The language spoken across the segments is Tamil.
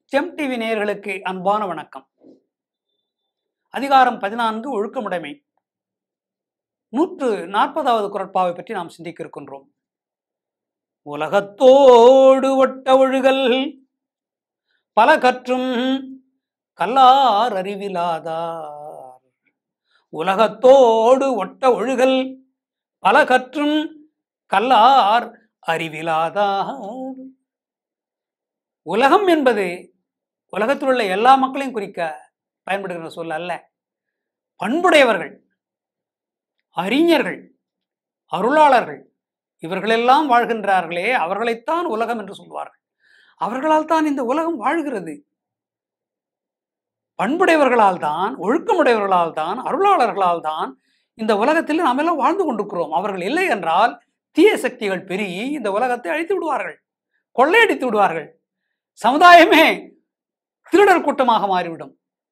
ஜெம் டிவி நேயர்களுக்கு அன்பான வணக்கம் அதிகாரம் பதினான்கு ஒழுக்கமுடைமை நூற்று நாற்பதாவது குரட்பாவை பற்றி நாம் சிந்திக்க இருக்கின்றோம் உலகத்தோடு ஒட்ட ஒழுகல் பல கற்றும் கல்லார் அறிவிலாதார் உலகத்தோடு ஒட்ட ஒழுகல் பல கற்றும் கல்லார் அறிவிலாதார் உலகம் என்பது உலகத்தில் உள்ள எல்லா மக்களையும் குறிக்க பயன்படுகிற சொல் அல்ல பண்புடையவர்கள் அறிஞர்கள் அருளாளர்கள் இவர்களெல்லாம் வாழ்கின்றார்களே அவர்களைத்தான் உலகம் என்று சொல்வார்கள் அவர்களால் தான் இந்த உலகம் வாழ்கிறது பண்புடையவர்களால் தான் ஒழுக்கமுடையவர்களால் தான் அருளாளர்களால் தான் இந்த உலகத்தில் நாம் எல்லாம் வாழ்ந்து கொண்டிருக்கிறோம் அவர்கள் இல்லை என்றால் தீய சக்திகள் பெருகி இந்த உலகத்தை அழித்து விடுவார்கள் கொள்ளையடித்து விடுவார்கள் சமுதாயமே திருடர் கூட்டமாக மாறிவிடும்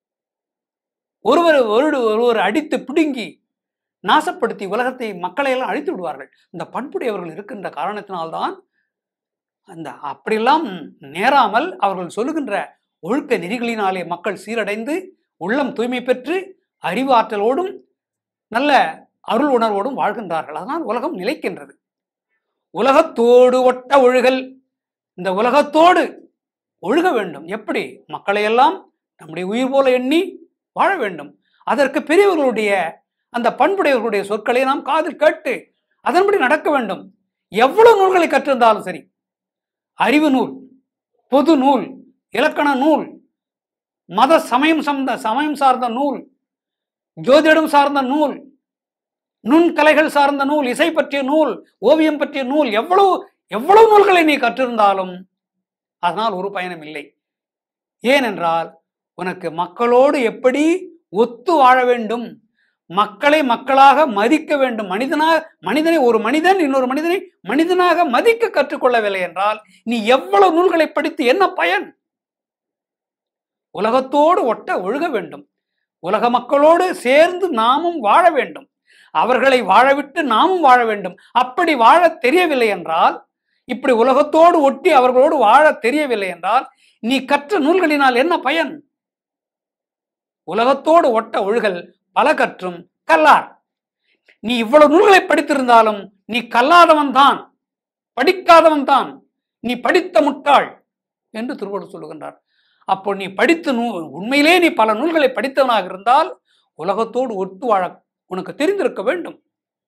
ஒருவர் ஒரு ஒருவர் அடித்து பிடுங்கி நாசப்படுத்தி உலகத்தை மக்களை எல்லாம் அழித்து விடுவார்கள் இந்த பண்புடையவர்கள் இருக்கின்ற காரணத்தினால்தான் அந்த அப்படியெல்லாம் நேராமல் அவர்கள் சொல்லுகின்ற ஒழுக்க நெறிகளினாலே மக்கள் சீரடைந்து உள்ளம் தூய்மை பெற்று அறிவாற்றலோடும் நல்ல அருள் உணர்வோடும் வாழ்கின்றார்கள் அதனால் உலகம் நிலைக்கின்றது உலகத்தோடு ஒட்ட ஒழுகல் இந்த உலகத்தோடு ஒழுக வேண்டும் எப்படி மக்களையெல்லாம் நம்முடைய உயிர் போல எண்ணி வாழ வேண்டும் அதற்கு பெரியவர்களுடைய அந்த பண்புடையவர்களுடைய சொற்களை நாம் காதில் கேட்டு அதன்படி நடக்க வேண்டும் எவ்வளவு நூல்களை கற்றிருந்தாலும் சரி அறிவு நூல் பொது நூல் இலக்கண நூல் மத சமயம் சார்ந்த சமயம் சார்ந்த நூல் ஜோதிடம் சார்ந்த நூல் நுண்கலைகள் சார்ந்த நூல் இசை பற்றிய நூல் ஓவியம் பற்றிய நூல் எவ்வளவு எவ்வளவு நூல்களை நீ கற்றிருந்தாலும் அதனால் ஒரு பயனும் இல்லை ஏனென்றால் உனக்கு மக்களோடு எப்படி ஒத்து வாழ வேண்டும் மக்களை மக்களாக மதிக்க வேண்டும் மனிதனாக மனிதனை ஒரு மனிதன் இன்னொரு மனிதனை மனிதனாக மதிக்க கற்றுக்கொள்ளவில்லை என்றால் நீ எவ்வளவு நூல்களை படித்து என்ன பயன் உலகத்தோடு ஒட்ட ஒழுக வேண்டும் உலக மக்களோடு சேர்ந்து நாமும் வாழ வேண்டும் அவர்களை வாழவிட்டு நாமும் வாழ வேண்டும் அப்படி வாழ தெரியவில்லை என்றால் இப்படி உலகத்தோடு ஒட்டி அவர்களோடு வாழ தெரியவில்லை என்றால் நீ கற்ற நூல்களினால் என்ன பயன் உலகத்தோடு ஒட்ட ஒழுகல் பல கற்றும் கல்லார் நீ இவ்வளவு நூல்களை படித்திருந்தாலும் நீ கல்லாதவன் தான் படிக்காதவன் தான் நீ படித்த முட்டாள் என்று திருவள்ளுவர் சொல்லுகின்றார் அப்போ நீ படித்த நூ உண்மையிலே நீ பல நூல்களை படித்தவனாக இருந்தால் உலகத்தோடு ஒட்டு வாழ உனக்கு தெரிந்திருக்க வேண்டும்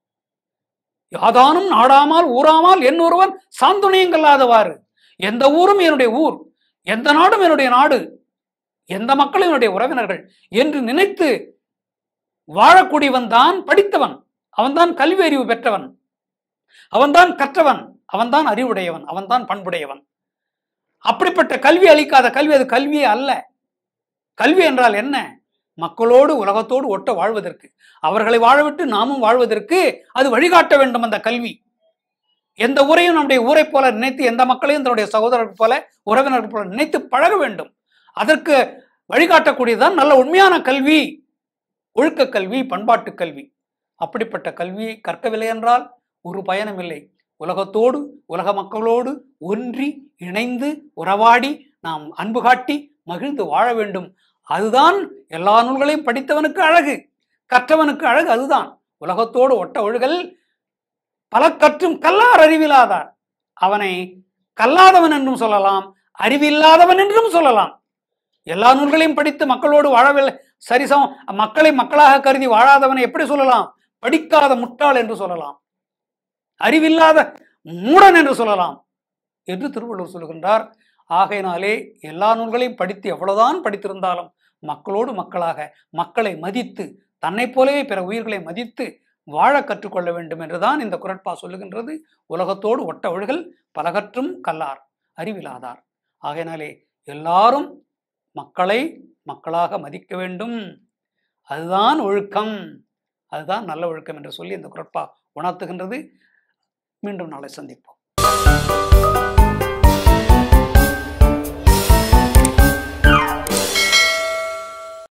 யாதானும் நாடாமல் ஊராமல் என் ஒருவன் சாந்துணையும் கல்லாதவாறு எந்த ஊரும் என்னுடைய ஊர் எந்த நாடும் என்னுடைய நாடு எந்த மக்களும் என்னுடைய உறவினர்கள் என்று நினைத்து வாழக்கூடியவன் தான் படித்தவன் அவன்தான் கல்வி அறிவு பெற்றவன் அவன்தான் கற்றவன் அவன்தான் அறிவுடையவன் அவன்தான் பண்புடையவன் அப்படிப்பட்ட கல்வி அளிக்காத கல்வி அது கல்வியே அல்ல கல்வி என்றால் என்ன மக்களோடு உலகத்தோடு ஒட்ட வாழ்வதற்கு அவர்களை வாழவிட்டு நாமும் வாழ்வதற்கு அது வழிகாட்ட வேண்டும் அந்த கல்வி எந்த ஊரையும் நம்முடைய ஊரை போல நினைத்து எந்த மக்களையும் தன்னுடைய சகோதரர்கள் போல உறவினர்கள் போல நினைத்து பழக வேண்டும் அதற்கு வழிகாட்டக்கூடியதுதான் நல்ல உண்மையான கல்வி ஒழுக்க கல்வி பண்பாட்டு கல்வி அப்படிப்பட்ட கல்வியை கற்கவில்லை என்றால் ஒரு பயனும் இல்லை உலகத்தோடு உலக மக்களோடு ஒன்றி இணைந்து உறவாடி நாம் அன்பு காட்டி மகிழ்ந்து வாழ வேண்டும் அதுதான் எல்லா நூல்களையும் படித்தவனுக்கு அழகு கற்றவனுக்கு அழகு அதுதான் உலகத்தோடு ஒட்ட ஒழுகல் பல கற்றும் கல்லார் அறிவிலாதார் அவனை கல்லாதவன் என்றும் சொல்லலாம் அறிவில்லாதவன் என்றும் சொல்லலாம் எல்லா நூல்களையும் படித்து மக்களோடு வாழவில்லை சரிசம் மக்களை மக்களாக கருதி வாழாதவனை எப்படி சொல்லலாம் படிக்காத முட்டாள் என்று சொல்லலாம் அறிவில்லாத மூடன் என்று சொல்லலாம் என்று திருவள்ளுவர் சொல்லுகின்றார் ஆகையினாலே எல்லா நூல்களையும் படித்து எவ்வளவுதான் படித்திருந்தாலும் மக்களோடு மக்களாக மக்களை மதித்து தன்னைப் போலவே பிற உயிர்களை மதித்து வாழ கற்றுக்கொள்ள வேண்டும் என்றுதான் இந்த குரட்பா சொல்லுகின்றது உலகத்தோடு ஒட்ட ஒழுகல் பலகற்றும் கல்லார் அறிவிலாதார் ஆகையினாலே எல்லாரும் மக்களை மக்களாக மதிக்க வேண்டும் அதுதான் ஒழுக்கம் அதுதான் நல்ல ஒழுக்கம் என்று சொல்லி இந்த குரட்பா உணர்த்துகின்றது மீண்டும் நாளை சந்திப்போம்